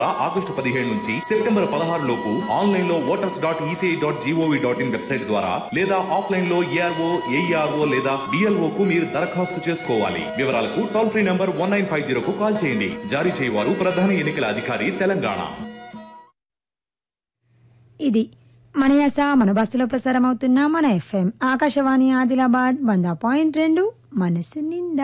August పదిహేడు నుంచి September పదహారు లోపు ఆన్లైన్ లో voters dot ECI dot gov dot in website ద్వారా లేదా ఆఫ్లైన్ లో ఏఆర్ఓ ఏఈఆర్ఓ లేదా డిఎల్ఓ కు మీరు దరఖాస్తు చేసుకోవాలి వివరాలకు toll free number one nine five zero కు కాల్ చేయండి జారీ చేయవారు ప్రధాన ఎన్నికల అధికారి తెలంగాణ ఇది మన యాస మన బస్సులో ప్రసారం అవుతున్న మన ఎఫ్ఎం ఆకాశవాణి ఆదిలాబాద్ వంద పాయింట్ రెండు మనసు నిండా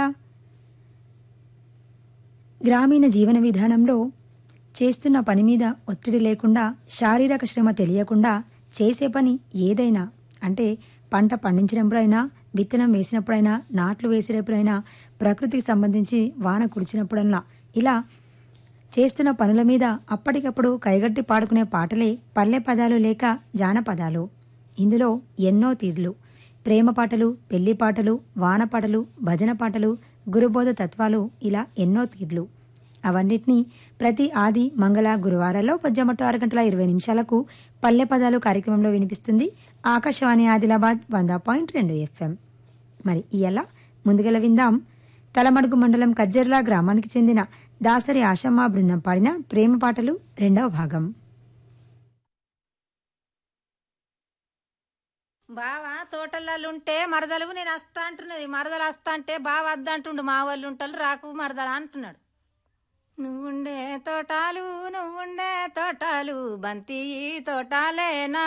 గ్రామీణ జీవన విధానంలో చేస్తున్న పని మీద ఒత్తిడి లేకుండా శారీరక శ్రమ తెలియకుండా చేసే పని ఏదైనా అంటే పంట పండించినప్పుడైనా విత్తనం వేసినప్పుడైనా నాట్లు వేసేటప్పుడైనా ప్రకృతికి సంబంధించి వాన కురిసినప్పుడల్లా ఇలా చేస్తున్న పనుల మీద అప్పటికప్పుడు కైగట్టి పాడుకునే పాటలే పల్లె పదాలు లేక జానపదాలు ఇందులో ఎన్నో తీర్లు ప్రేమ పాటలు పెళ్లి పాటలు వాన పాటలు భజన పాటలు గురుబోధ తత్వాలు ఇలా ఎన్నో తీర్లు అవన్నిటినీ ప్రతి ఆది మంగళ గురువారాల్లో పొద్దుమట్టు ఆరు గంటల ఇరవై నిమిషాలకు పల్లె పదాలు కార్యక్రమంలో వినిపిస్తుంది ఆకాశవాణి ఆదిలాబాద్ వంద పాయింట్ రెండు ఎఫ్ఎం మరి ఇయల ముందుగల విందాం తలమడుగు మండలం కజ్జర్లా గ్రామానికి చెందిన దాసరి ఆశమ్మ బృందం పాడిన ప్రేమ పాటలు రెండవ భాగం బావా తోటలలో మరదలు నేను వస్తా అంటున్నది మరదలు వస్తా అంటే బావ వద్దంటుండు మా వాళ్ళు ఉంటారు రాకు మరదలు అంటున్నాడు నువ్వుండే తోటాలు నువ్వుండే తోటాలు బంతి తోటాలే నా